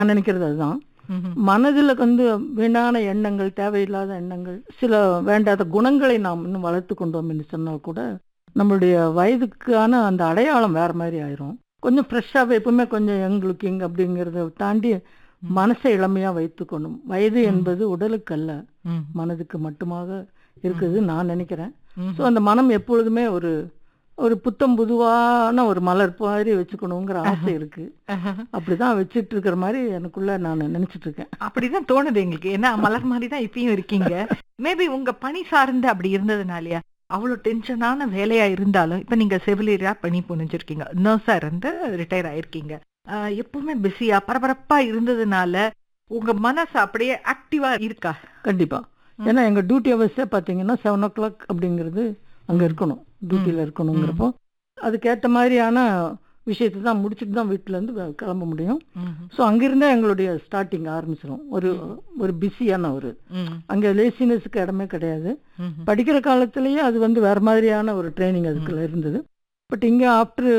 நான் நினைக்கிறது அதுதான் ம்ஹும். மனதில் வந்து வீணான எண்ணங்கள் தேவையில்லாத எண்ணங்கள் சில வேண்டாத குணங்களை நாம் இன்னும் வளர்த்து கொண்டோம் என்று சொன்னால் கூட நம்மளுடைய வயதுக்கான அந்த அடையாளம் வேற மாதிரி ஆயிரும் கொஞ்சம் ஃப்ரெஷ்ஷாகவே எப்பவுமே கொஞ்சம் யங் லுக்கிங் அப்படிங்கிறத தாண்டி மனசை இளமையாக வைத்துக்கணும் வயது ம். என்பது உடலுக்கு அல்ல ம். மனதுக்கு மட்டுமாக இருக்குது நான் நினைக்கிறேன் ம்ஹும். ஸோ அந்த மனம் எப்பொழுதுமே ஒரு ஒரு புத்தம் புதுவான ஒரு மலர் மாதிரி வச்சுக்கணுங்கிற ஆசை இருக்கு அப்படிதான் வச்சிட்டு இருக்கிற மாதிரி எனக்குள்ள நான் நினைச்சிட்டு இருக்கேன் அப்படிதான் தோணுது எங்களுக்கு ஏன்னா மலர் மாதிரி தான் இப்பயும் இருக்கீங்க மேபி உங்க பணி சார்ந்து அப்படி இருந்ததுனாலயா அவ்வளவு டென்ஷனான வேலையா இருந்தாலும் இப்ப நீங்க செவிலியரா பணி புரிஞ்சிருக்கீங்க நர்ஸா இருந்து ரிட்டையர் ஆயிருக்கீங்க ஆஹ் எப்பவுமே பிஸியா பரபரப்பா இருந்ததுனால உங்க மனசு அப்படியே ஆக்டிவா இருக்கா கண்டிப்பா ம். ஏன்னா எங்க டியூட்டி ஹவர்ஸே பார்த்தீங்கன்னா செவன் ஓ கிளாக் அப்படிங்கிறது அங்க இருக்கணும் டியூட்டியில் இருக்கணுங்கிறப்போ அதுக்கேற்ற மாதிரியான விஷயத்தை தான் முடிச்சுட்டு தான் வீட்டுல இருந்து வ- கிளம்ப முடியும் ஸோ அங்கிருந்தே எங்களுடைய ஸ்டார்டிங் ஆரம்பிச்சிடும் ஒரு ஒரு பிஸியான ஒரு அங்கே லேசினஸுக்கு இடமே கிடையாது படிக்கிற காலத்திலேயே அது வந்து வேற மாதிரியான ஒரு ட்ரைனிங் அதுக்குள்ள இருந்தது பட் இங்கே ஆஃப்டர்